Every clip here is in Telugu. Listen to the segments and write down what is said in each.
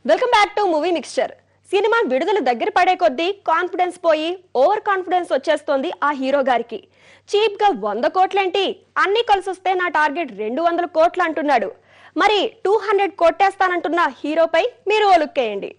Welcome back to movie mixture సినిమా విడుదల దగ్గర పడే కొద్దీ కాన్ఫిడెన్స్ పోయి ఓవర్ కాన్ఫిడెన్స్ వచ్చేస్తోంది ఆ హీరో గారికి చీప్ గా వంద కోట్లేంటి అన్ని కలిసొస్తే నా టార్గెట్ రెండు వందల కోట్లు అంటున్నాడు మరి టూ హండ్రెడ్ కొట్టేస్తానంటున్న హీరోపై మీరు ఓ లుక్ వేయండి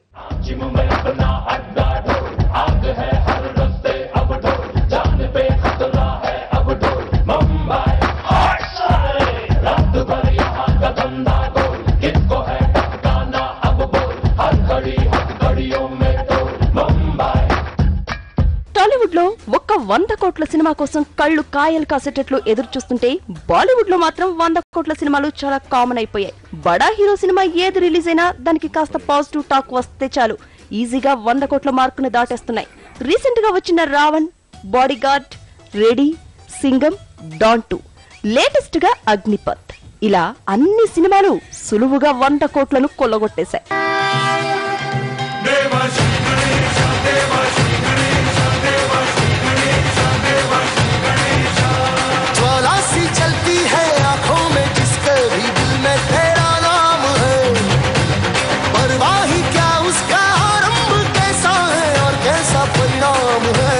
టాలీవుడ్ లో ఒక్క వంద కోట్ల సినిమా కోసం కళ్ళు కాయలు కాసేటట్లు ఎదురు చూస్తుంటే బాలీవుడ్ లో మాత్రం వంద కోట్ల సినిమాలు చాలా కామన్ అయిపోయాయి బడా హీరో సినిమా ఏది రిలీజ్ అయినా దానికి కాస్త పాజిటివ్ టాక్ వస్తే చాలు ఈజీగా వంద కోట్ల మార్కుని దాటేస్తున్నాయి రీసెంట్ గా వచ్చిన Raavan bodyguard ready Singham Don two latest గా అగ్నిపత్ ఇలా అన్ని సినిమాలు సులువుగా వంద కోట్లను కొల్లగొట్టేశాయి ज्वाला सी चलती है आंखों में जिसके भी दिल में तेरा नाम है परवाही क्या उसका आरंभ कैसा है और कैसा परिणाम है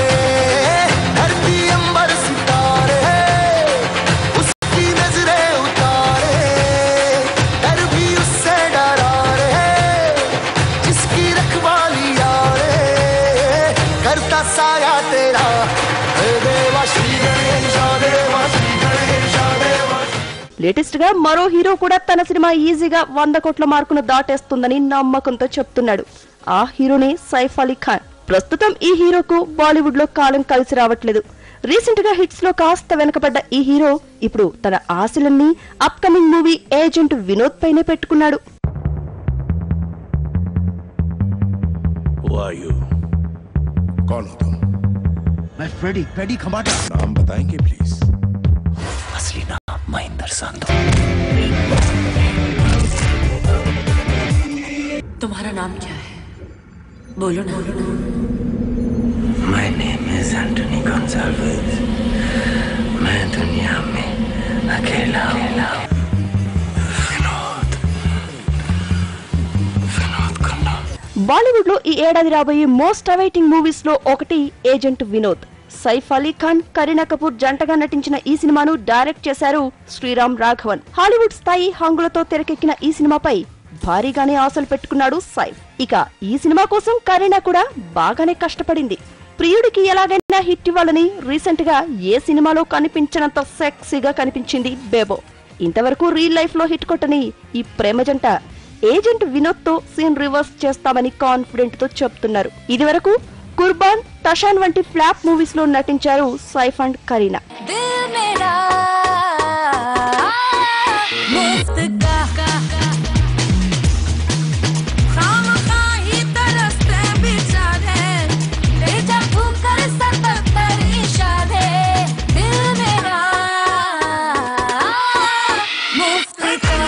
धरती अंबर सितारे उसकी नजरें उतारे डर भी उससे डरा रे जिसकी रखवाली यारे करता साया तेरा हे देवा श्री गणेश देवा श्री गणेश देवा లేటెస్ట్ గా మరో హీరో కూడా తన సినిమా ఈజీగా వంద కోట్ల మార్కును దాటేస్తుందని నమ్మకంతో చెప్తున్నాడు ఆ హీరోనే సైఫ్ అలీ ఖాన్ ప్రస్తుతం ఈ హీరోకు బాలీవుడ్ లో కాలం కలిసి రావట్లేదు రీసెంట్ గా హిట్స్ లో కాస్త వెనకబడ్డ ఈ హీరో ఇప్పుడు తన ఆశలన్నీ అప్కమింగ్ మూవీ ఏజెంట్ వినోద్ పైనే పెట్టుకున్నాడు Who are you? कौन हो तुम मैं फ्रेडी फ्रेडी खमाटा नाम बताएंगे प्लीज असली नाम महेंद्र संधू तुम्हारा नाम क्या है बोलो ना My name is Anthony Gonzalez. मैं दुनिया में अकेला अकेला विनोद विनोद खन्ना బాలీవుడ్ లో ఈ ఏడాది రాబోయే మోస్ట్ అవైటింగ్ మూవీస్ లో ఒకటి ఏజెంట్ వినోద్ సైఫ్ అలీ ఖాన్ కరీనా కపూర్ జంటగా నటించిన ఈ సినిమాను డైరెక్ట్ చేశారు శ్రీరామ్ రాఘవన్ హాలీవుడ్ స్థాయి హంగులతో తెరకెక్కిన ఈ సినిమాపై భారీగానే ఆశలు పెట్టుకున్నాడు సైఫ్ ఇక ఈ సినిమా కోసం కరీనా కూడా బాగానే కష్టపడింది ప్రియుడికి ఎలాగైనా హిట్ ఇవ్వాలని రీసెంట్ గా ఏ సినిమాలో కనిపించినంత సెక్సీగా కనిపించింది బేబో ఇంతవరకు రియల్ లైఫ్ లో హిట్ కొట్టని ఈ ప్రేమ జంట ఏజెంట్ వినోద్ తో సీన్ రివర్స్ చేస్తామని కాన్ఫిడెంట్ తో చెప్తున్నారు ఇది వరకు కుర్బాన్ తషాన్ వంటి ఫ్లాప్ మూవీస్ లో నటించారు సైఫ్ అండ్ కరీనా दिल मेरा मुफ्त का खामखा ही तरसते बेचारे ले जा घूम कर सतत कर इशारे दिल मेरा मुफ्त का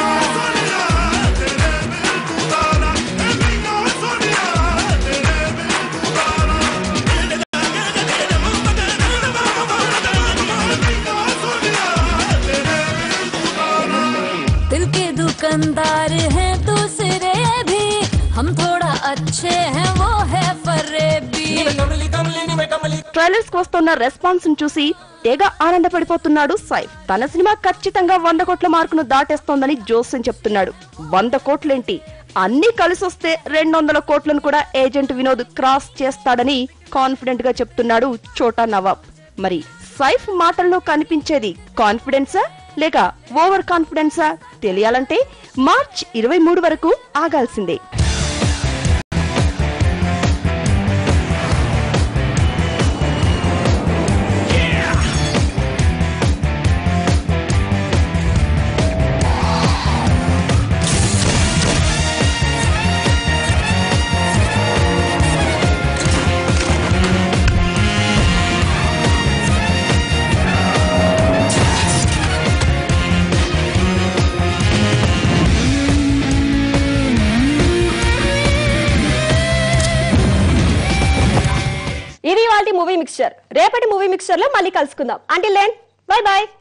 दिल के दुकानदार हैं दूसरे भी हम थोड़ा अच्छे हैं वो है फरेबी ట్రైలర్స్ కు వస్తున్న రెస్పాన్స్ ను చూసి తెగ ఆనందపడిపోతున్నాడు సైఫ్ తన సినిమా ఖచ్చితంగా వంద కోట్ల మార్కును దాటేస్తోందని జోస్యం చెప్తున్నాడు వంద కోట్లేంటి అన్ని కలిసొస్తే రెండు వందల కోట్లను కూడా ఏజెంట్ వినోద్ క్రాస్ చేస్తాడని కాన్ఫిడెంట్ గా చెప్తున్నాడు చోటా నవాబ్ మరి సైఫ్ మాటల్లో కనిపించేది కాన్ఫిడెన్సా లేక ఓవర్ కాన్ఫిడెన్సా తెలియాలంటే మార్చ్ ఇరవై మూడు వరకు ఆగాల్సిందే ఇది వాళ్ళ మూవీ మిక్స్చర్ రేపటి మూవీ మిక్స్చర్ లో మళ్ళీ కలుసుకుందాం అంటే లేన్ బై బాయ్